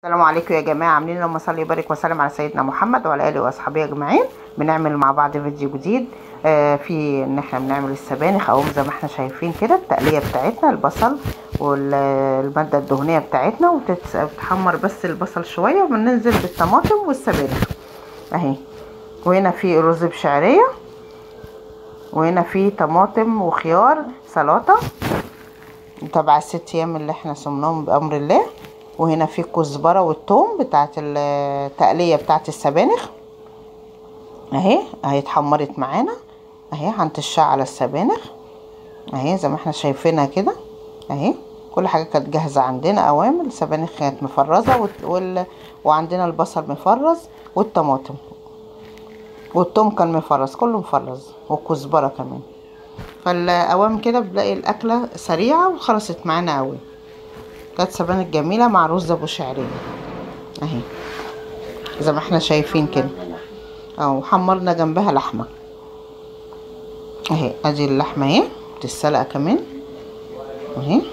السلام عليكم يا جماعة عاملين اللهم صل وبارك وسلم على سيدنا محمد وعلى آله وأصحابه أجمعين بنعمل مع بعض فيديو جديد آه في إن احنا بنعمل السبانخ أهو زي ما احنا شايفين كده التقلية بتاعتنا البصل والمادة الدهنية بتاعتنا وتتحمر بس البصل شوية وبننزل بالطماطم والسبانخ أهي وهنا في رز بشعرية وهنا في طماطم وخيار سلطة تبع الست أيام اللي احنا صمناهم بأمر الله وهنا في الكزبرة والثوم بتاعت التقلية بتاعت السبانخ اهي اهي اتحمرت معانا اهي هنطشها على السبانخ اهي زي ما احنا شايفينها كده اهي كل حاجة كانت جاهزة عندنا اوامر السبانخ كانت مفرزة وال... وعندنا البصل مفرز والطماطم والثوم كان مفرز كله مفرز والكزبرة كمان فالاوام كده بنلاقي الاكلة سريعة وخلصت معانا قوي كانت سبانخ جميله مع رز ابو شعريه اهي زي ما احنا شايفين كده اهو حمرنا جنبها لحمه اهي ادي اللحمه اهي بتتسلق كمان اهي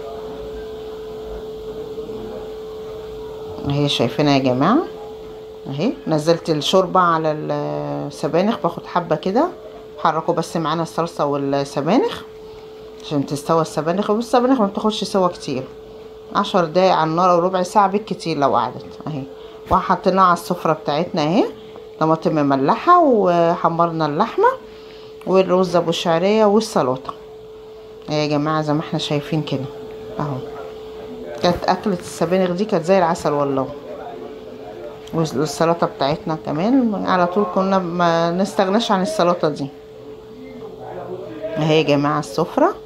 اهي شايفينها يا جماعه اهي نزلت الشوربه على السبانخ باخد حبه كده حركوا بس معانا الصلصه والسبانخ عشان تستوى السبانخ والسبانخ ما بتاخدش سوا كتير عشر دقايق على النار او ربع ساعه بالكتير لو قعدت اهي وحطيناها على السفره بتاعتنا اهي طماطم مملحه وحمرنا اللحمه والرز ابو شعريه والسلطه يا جماعه زي ما احنا شايفين كده اهو كانت اكله السبانخ دي كانت زي العسل والله والسلطه بتاعتنا كمان على طول كنا ما نستغناش عن السلطه دي اهي يا جماعه السفره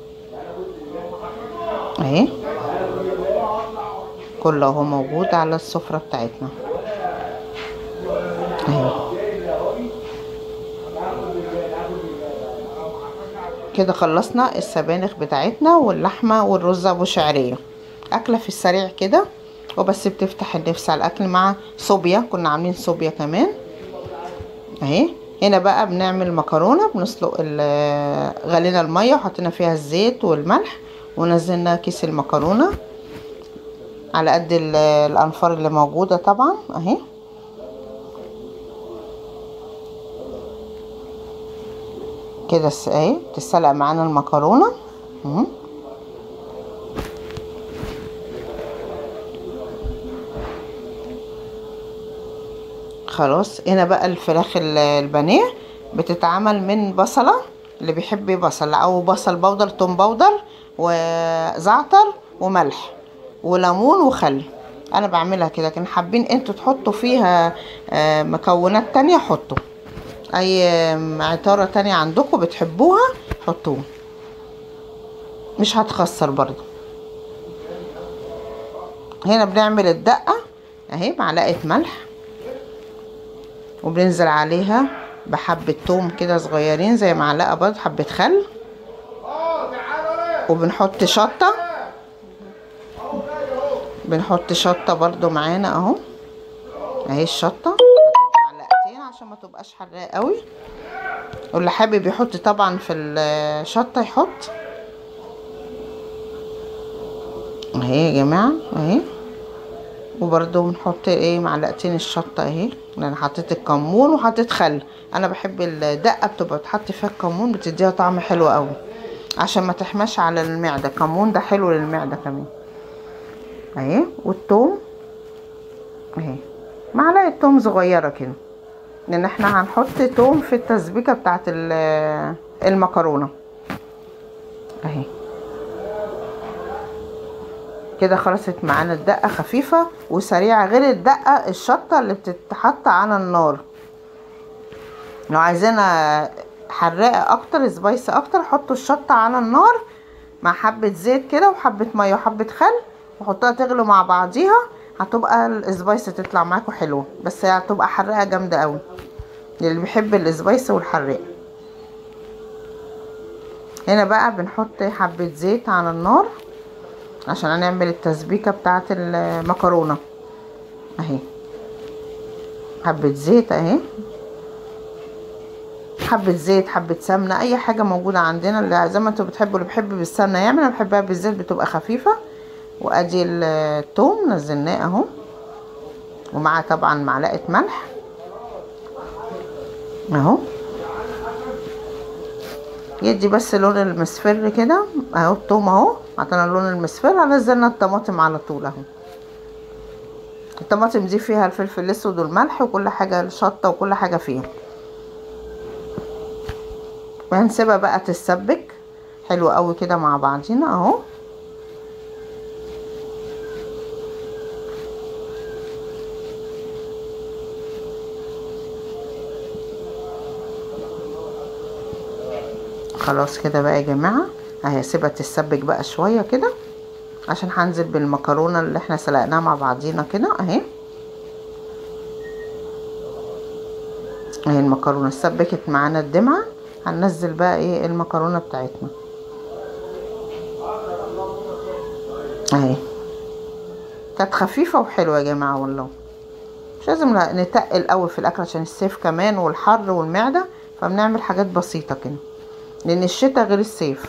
اهي كله اهو موجود على السفرة بتاعتنا اهي كده خلصنا السبانخ بتاعتنا واللحمة والرز ابو شعرية اكلة في السريع كده وبس بتفتح النفس على الاكل مع صوبيا كنا عاملين صوبيا كمان اهي هنا بقى بنعمل مكرونة بنسلق غلينا المية وحطينا فيها الزيت والملح ونزلنا كيس المكرونه على قد الانفار اللي موجوده طبعا اهي كده اهي تتسلق معانا المكرونه اهي خلاص هنا بقى الفراخ البانيه بتتعمل من بصله اللي بيحب بصل او بصل بودر توم بودر وزعتر وملح وليمون وخل انا بعملها كده لكن حابين انتوا تحطوا فيها مكونات تانية حطوا اي عطارة تانية عندكم بتحبوها حطوها مش هتخسر برضو هنا بنعمل الدقة اهي معلقة ملح وبننزل عليها بحبة توم كده صغيرين زي معلقة برضو حبة خل وبنحط شطة بنحط شطة برضو معانا اهو اهي الشطة معلقتين عشان ما تبقاش حراقة قوي واللي حابب يحط طبعا في الشطة يحط اهي يا جماعة اهي وبرضو بنحط ايه معلقتين الشطة اهي انا حطيت الكمون وحطيت خل انا بحب الدقة بتبقى تحط فيها الكمون بتديها طعم حلو قوي عشان ما تحماش على المعدة الكمون ده حلو للمعدة كمان اهي والثوم اهي معلقه توم صغيره كده لان احنا هنحط توم في التسبيكه بتاعه المكرونه اهي كده خلصت معانا الدقه خفيفه وسريعه غير الدقه الشطه اللي بتتحط على النار لو عايزينها حراقه اكتر سبايسي اكتر حطوا الشطه على النار مع حبه زيت كده وحبه ميه وحبه خل وحطها تغلو مع بعضيها هتبقى السبايس تطلع معاكم حلوه بس هتبقى حراقه جامده قوي اللي بيحب السبايس والحراق هنا بقى بنحط حبه زيت على النار عشان هنعمل التسبيكه بتاعه المكرونه اهي حبه زيت اهي حبه زيت حبه سمنه اي حاجه موجوده عندنا اللي زي ما انتوا بتحبوا اللي بيحب بالسمنه يعمل انا بحبها بالزيت بتبقى خفيفه وادي الثوم نزلناه اهو ومعاه طبعا معلقه ملح اهو يدي بس لون المصفر كده اهو التوم اهو عطانا اللون المصفر نزلنا الطماطم على طول اهو الطماطم دي فيها الفلفل الاسود والملح وكل حاجه الشطه وكل حاجه فيها وهنسيبها بقى تتسبك حلو قوي كده مع بعضينا اهو خلاص كده بقى يا جماعه اهي سيبها تتسبك بقى شويه كده عشان هنزل بالمكرونه اللي احنا سلقناها مع بعضينا كده اهي اهي المكرونه اتسبكت معانا الدمعه هننزل بقى ايه المكرونه بتاعتنا اهي كانت خفيفه وحلوه يا جماعه والله مش لازم نتقل قوي في الاكل عشان الصيف كمان والحر والمعده فبنعمل حاجات بسيطه كده لان الشتاء غير الصيف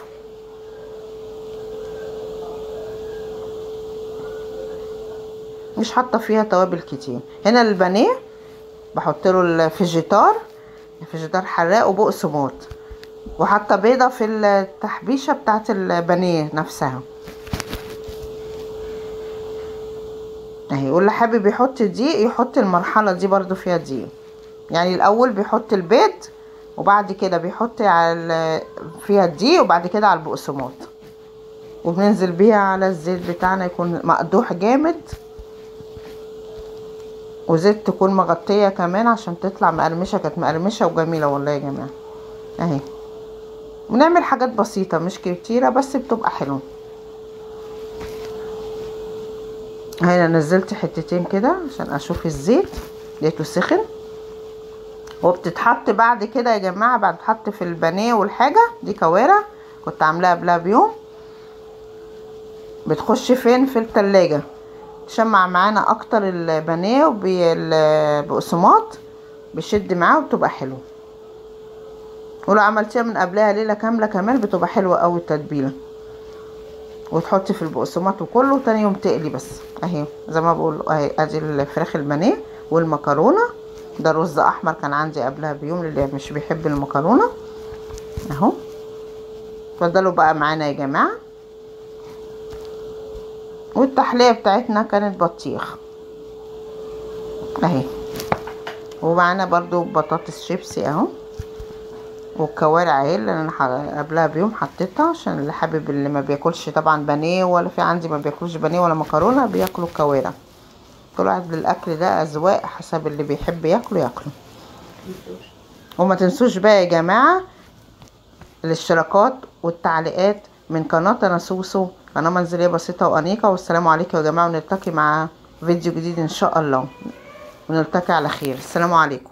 مش حاطه فيها توابل كتير هنا البانيه بحط له الفيجيتار الفيجيتار حراق وبقسماط وحاطه بيضه في التحبيشه بتاعه البانيه نفسها اهي واللي حابب يحط دقيق يحط المرحله دي برضو فيها دقيق يعني الاول بيحط البيض وبعد كده بيحط على فيها الدقيق وبعد كده على البقسماط وبننزل بيها على الزيت بتاعنا يكون مقدوح جامد وزيت تكون مغطيه كمان عشان تطلع مقرمشه كانت مقرمشه وجميله والله يا جماعه اهي بنعمل حاجات بسيطه مش كتيره بس بتبقى حلوه هنا نزلت حتتين كده عشان اشوف الزيت لقيته سخن وبتتحط بعد كده يا جماعه بعد تحط في البانيه والحاجه دي كوارع كنت عاملاها قبلها بيوم بتخش فين في التلاجة تشمع معانا اكتر البانيه وبقسماط بيشد معاه وبتبقى حلوه ولو عملتيها من قبلها ليله كامله كمان بتبقى حلوه قوي التتبيله وتحطي في البقسماط وكله وتاني يوم تقلي بس اهي زي ما بقول اهي ادي الفراخ البانيه والمكرونه ده رز احمر كان عندي قبلها بيوم اللي مش بيحب المكرونه اهو اتفضلوا بقى معانا يا جماعه والتحليه بتاعتنا كانت بطيخ اهي ومعانا برضو بطاطس شيبسي اهو والكوارع اهي اللي انا قبلها بيوم حطيتها عشان اللي حابب اللي ما بياكلش طبعا بانيه ولا في عندي ما بياكلوش بانيه ولا مكرونه بياكلوا الكوارع كل واحد للاكل ده اذواق حسب اللي بيحب ياكله ياكله وما تنسوش بقى يا جماعه الاشتراكات والتعليقات من قناه انا سوسو قناه منزليه بسيطه وانيقه والسلام عليكم يا جماعه ونلتقي مع فيديو جديد ان شاء الله ونلتقي على خير السلام عليكم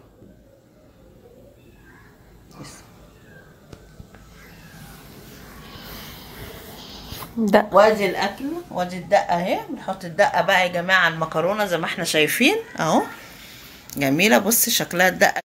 ده وادي الاكل وادي الدقه اهي بنحط الدقه بقى يا جماعه على المكرونه زي ما احنا شايفين اهو جميله بصي شكلها الدقه